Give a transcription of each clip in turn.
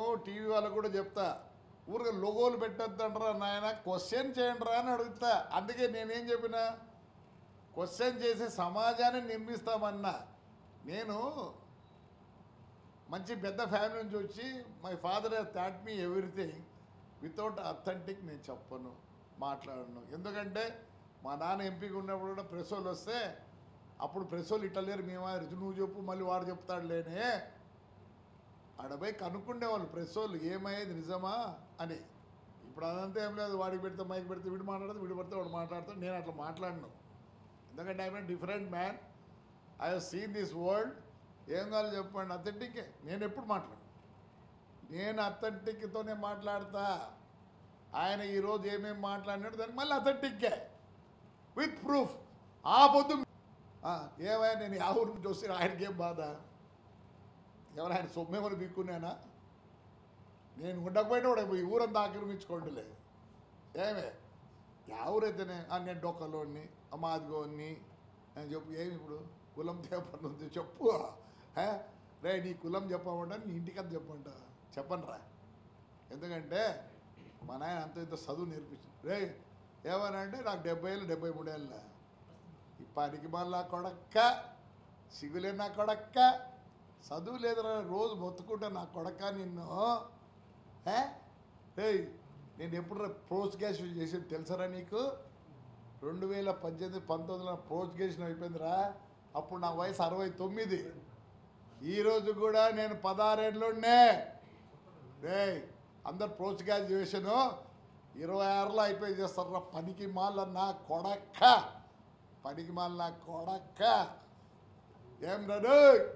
TV వాళ్ళకు కూడా చెప్తా ఊరిగా లోగోలు పెట్టొద్దంటారా నాయన క్వశ్చన్ చేయండిరా అని అడుగుతా అందుకే నేనేం చెప్పినా క్వశ్చన్ చేసి సమాజాన్ని నిర్మిస్తామన్నా నేను మంచి పెద్ద ఫ్యామిలీ నుంచి వచ్చి my father thought me everything without authentic నేను చెప్పను మాట్లాడను ఎందుకంటే మా నాన్న ఎంపీగా ఉన్నప్పుడు కూడా ప్రెస్ వాళ్ళు వస్తే అప్పుడు ప్రెస్ వాళ్ళు ఇట్లా లేరు మేము నువ్వు చెప్పు మళ్ళీ వాడు చెప్తాడు లేనే ఆడపోయి కనుక్కుండేవాళ్ళు ప్రెస్ వాళ్ళు ఏమయ్యేది నిజమా అని ఇప్పుడు అదంతా ఏం లేదు వాడికి పెడితే మైక్ పెడితే వీడు మాట్లాడితే వీడు పెడితే వాడు మాట్లాడతాడు నేను అట్లా మాట్లాడను ఎందుకంటే I different man I have seen this world ఏం కావాలి చెప్పండి అథెంటికే నేను ఎప్పుడు మాట్లాడు నేను అథెంటిక్తోనే మాట్లాడతా ఆయన ఈరోజు ఏమేమి మాట్లాడినాడు దానికి మళ్ళీ అథెంటిక్కే విత్ ప్రూఫ్ ఆ పొద్దు ఆ, ఏమయ్యా నేను ఆ ఊరు నుంచి వస్తే ఆయనకి ఏం బాధ ఎవరు ఆయన సొమ్మేమని బిక్కున్నానా నేను ఉండకపోయినా కూడా ఈ ఊరంతా ఆక్రమించుకోండిలే ఏమే యా ఊరైతేనే ఆ నేను డొక్కలోని మాదిగోని అని చెప్పు ఏమి ఇప్పుడు కులం తేపని ఉంది చెప్పు హే? రే నీ కులం చెప్పమంటా నీ ఇంటికి చెప్పంట చెప్పండి రా ఎందుకంటే మా నాయన అంత ఇంత చదువు నేర్పించింది రే ఏమన్నా అంటే నాకు డెబ్బై ఏళ్ళు డెబ్బై మూడేళ్ళ ఈ పనికి మళ్ళా కొడక్క సిగులే నా కొడక్క చదువు లేదురా రోజు మొత్తుకుంటా నా కొడక్క నిన్ను ఏ? ఏయ్ నేను ఎప్పుడు ప్రోత్సహించి చేసేది తెలుసరా నీకు రెండు వేల పద్దెనిమిది పంతొమ్మిదిలో ప్రోత్సహించిన అయిపోయిందిరా అప్పుడు నా వయసు అరవై తొమ్మిది ఈరోజు కూడా నేను పదహారేళ్ళుండే రే అందరు ప్రోత్సహించేసాను ఇరవై ఆరులో అయిపోయి చేస్తారా పనికి మాల నా కొడక్క పనికి మాల నా కొడక్క ఏం రడు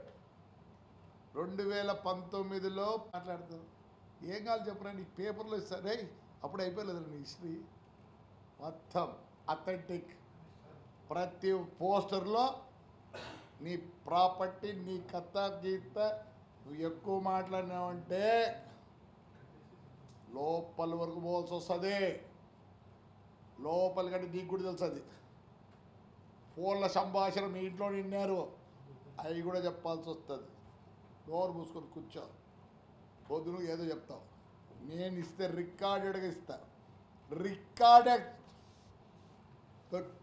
రెండు వేల పంతొమ్మిదిలో మాట్లాడుతాను ఏం కావాలి చెప్పరా నీకు పేపర్లో ఇస్తారే అప్పుడు అయిపోలేదు నీ హిస్టరీ మొత్తం అథెంటిక్ ప్రతి పోస్టర్లో నీ ప్రాపర్టీ నీ కథ గీత నువ్వు ఎక్కువ మాట్లాడినావంటే లోపల వరకు పోవాల్సి వస్తుంది లోపల కంటే నీకు కూడా తెలుసు అది ఫోన్ల సంభాషణ మీ ఇంట్లో నిన్నారు అవి కూడా చెప్పాల్సి వస్తుంది డోర్ మూసుకొని కూర్చో పొద్దు నువ్వు ఏదో చెప్తావు నేను ఇస్తే రికార్డెడ్గా ఇస్తా రికార్డెడ్